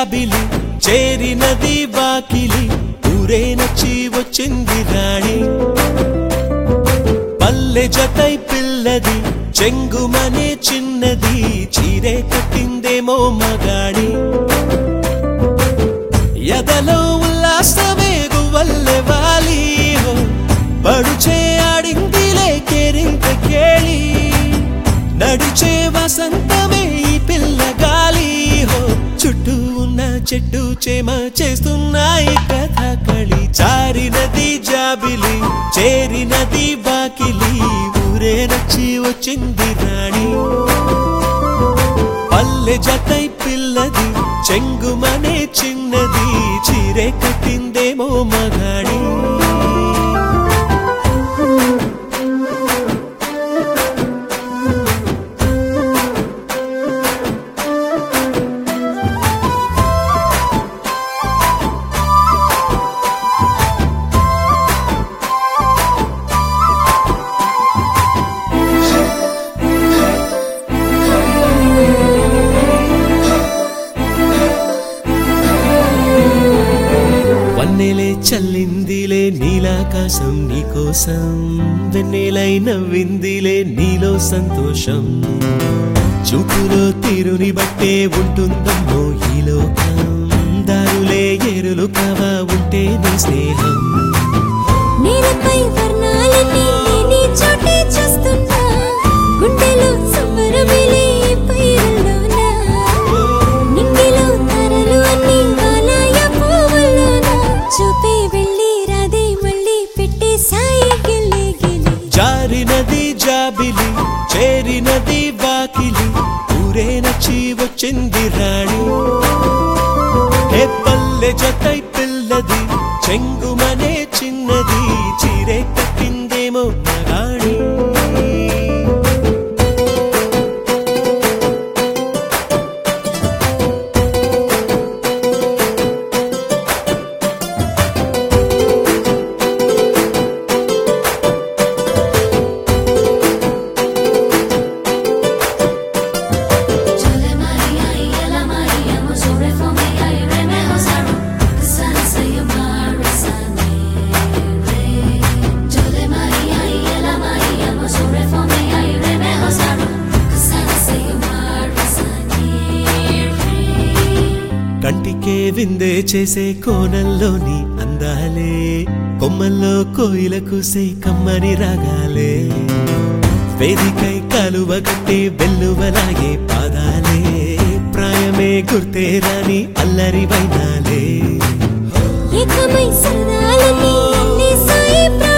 జాబిలి చేరినది వాకిలి ఊరే నచ్చి వచ్చింది రాణి పల్లె జతై పిల్లది చెంగుమనే చిన్నది చీరే కట్టిందేమో మగాడి ఎదలో ఉల్లాసమే గువల్లె వాలి హో పడుచే ఆడిందిలే కేరింత కేళి నడిచే వసంతమే ఈ పిల్ల గాలి హో చుట్టూ ఉన్న చెట్టు చేమ చేస్తున్నాయి కథ కళి చారినది జాబిలి చేరినది బాకిలి ఊరే నచ్చి వచ్చింది రాణి పల్లె జతై పిల్లది చెంగుమనే చిన్నది చీరే కట్టిందేమో మగాడి వన్నెలే చల్లిందిలే నీలాకాశం నీకోసం వెన్నెలై నవ్విందిలే నీలో సంతోషం చూపులో తీరుని బట్టే ఉంటుందమ్మో ఈ లోకం దారులే ఎరులు కావా ఉంటే నీ స్నేహం నేలపై వర్ణాలన్నీ నీ చోటే చూస్తున్నా గుండెలో సంబరమిలే పైరుల్లోన నింగిలో తారలు అన్ని వాలాయ పువ్వుల్లోన చూపే వెళ్ళి రాదే మళ్ళీ పెట్టే సాయి గిల్లి గిలి జారినది జాబిలి చేరినది వాకిలి ఊరే నచ్చి వచ్చింది రాణి ఏ పల్లె జతై పిల్లది చెంగుమనే చిన్నది చీరే కట్టిందేమో మగాణి Jole Maria y la Maria, mo sobre fome y re me hosaru. Sana sayo marasane re. Jole Maria y la Maria, mo sobre fome y re me hosaru. Sana sayo marasane re. కంటికే విందే చేసే కోణంలోని అందాలే కొమ్మల్లో కోయిల కూసే కమ్మని రాగాలే వేదికై కాలువ కట్టే వెల్లువలాగే పాదాలే ప్రాయమే గుర్తే రాని అల్లరి వైనాలే ఏకమై సరదాలని అన్ని సాయి